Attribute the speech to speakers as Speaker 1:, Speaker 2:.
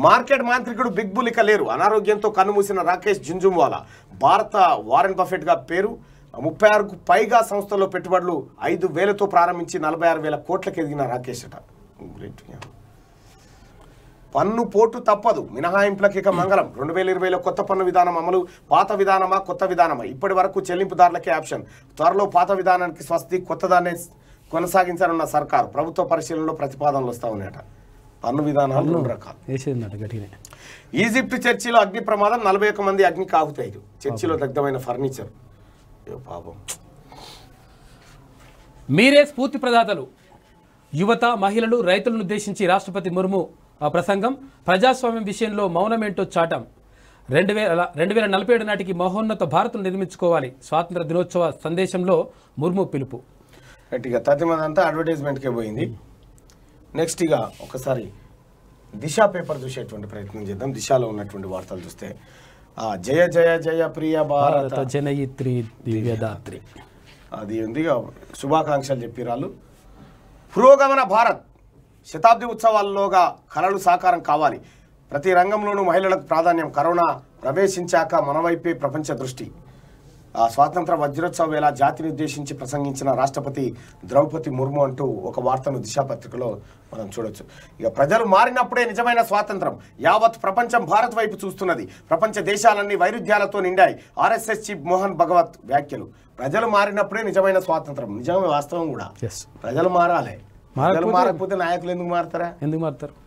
Speaker 1: Market మాంత్రికుడు big bull ఇక లేరు అనారోగ్యంతో కన్నుమూసిన రాకేష్ జుంజుంవాలా భారత వారెన్ బఫెట్ గా పేరు ముప్పై ఆరుకు పైగా సంస్థల్లో పెట్టుబడులు ఐదు వేలతో ప్రారంభించి నలభై ఆరు వేల కోట్లకు ఎదిగిన రాకేష్ అట Great. పన్ను పోటు తప్పదు మినహాయింపులకు ఇక మంగళం రెండు వేల ఇరవైలో కొత్త పన్ను విధానం అమలు పాత విధానమా కొత్త విధానమా ఇప్పటి వరకు చెల్లింపుదారులకే ఆప్షన్ త్వరలో పాత విధానానికి స్వస్తి కొత్తదాన్నే కొనసాగించాలన్న సర్కారు ప్రభుత్వ పరిశీలనలో ప్రతిపాదనలు వస్తా ఉన్నాయట పన్ను విధానాలు రెండు రకాలు
Speaker 2: వేసేదన్నట్టు గట్టిగానే
Speaker 1: ఈజిప్ట్ చర్చిలో అగ్ని ప్రమాదం నలభై ఒక్క మంది అగ్ని కాగుతాయి చర్చిలో దగ్ధమైన ఫర్నిచర్ అయ్యో పాపం
Speaker 2: మీరే స్ఫూర్తి ప్రదాతలు యువత మహిళలు రైతులను ఉద్దేశించి రాష్ట్రపతి ముర్ము ఆ ప్రసంగం ప్రజాస్వామ్యం విషయంలో మౌనమేంటో చాటం రెండు వేల రెండు వేల నలభై ఏడు నాటికి మహోన్నత భారత్ను నిర్మించుకోవాలి స్వాతంత్ర దినోత్సవ సందేశంలో ముర్ము పిలుపు
Speaker 1: గట్టిగా తతిమంది అంతా అడ్వర్టైజ్మెంట్కే పోయింది నెక్స్ట్ ఇక ఒకసారి దిశ పేపర్ చూసేటువంటి ప్రయత్నం చేద్దాం దిశలో ఉన్నటువంటి వార్తలు చూస్తే ఆ, జయ జయ జయ ప్రియ భారత
Speaker 2: భారత జనయిత్రి దివ్యదాత్రి
Speaker 1: అది ఉంది ఇక శుభాకాంక్షలు చెప్పిరాళ్ళు పురోగమన భారత్ శతాబ్ది ఉత్సవాల్లోగా కళలు సాకారం కావాలి ప్రతి రంగంలోనూ మహిళలకు ప్రాధాన్యం కరోనా ప్రవేశించాక మన వైపే ప్రపంచ దృష్టి ఆ స్వాతంత్ర వజ్రోత్సవ వేళ జాతిని ఉద్దేశించి ప్రసంగించిన రాష్ట్రపతి ద్రౌపది ముర్ము అంటూ ఒక వార్తను దిశాపత్రికలో మనం చూడొచ్చు ఇక ప్రజలు మారినప్పుడే నిజమైన స్వాతంత్రం యావత్ ప్రపంచం భారత్ వైపు చూస్తున్నది ప్రపంచ దేశాలన్నీ వైరుధ్యాలతో నిండాయి ఆర్ఎస్ఎస్ చీఫ్ మోహన్ భగవత్ వ్యాఖ్యలు ప్రజలు మారినప్పుడే నిజమైన స్వాతంత్రం నిజమే వాస్తవం కూడా
Speaker 2: ఎస్
Speaker 1: ప్రజలు మారాలి ప్రజలు
Speaker 2: మారకపోతే-
Speaker 1: మారకపోతే నాయకులు ఎందుకు మారతారా
Speaker 2: ఎందుకు మారుతారు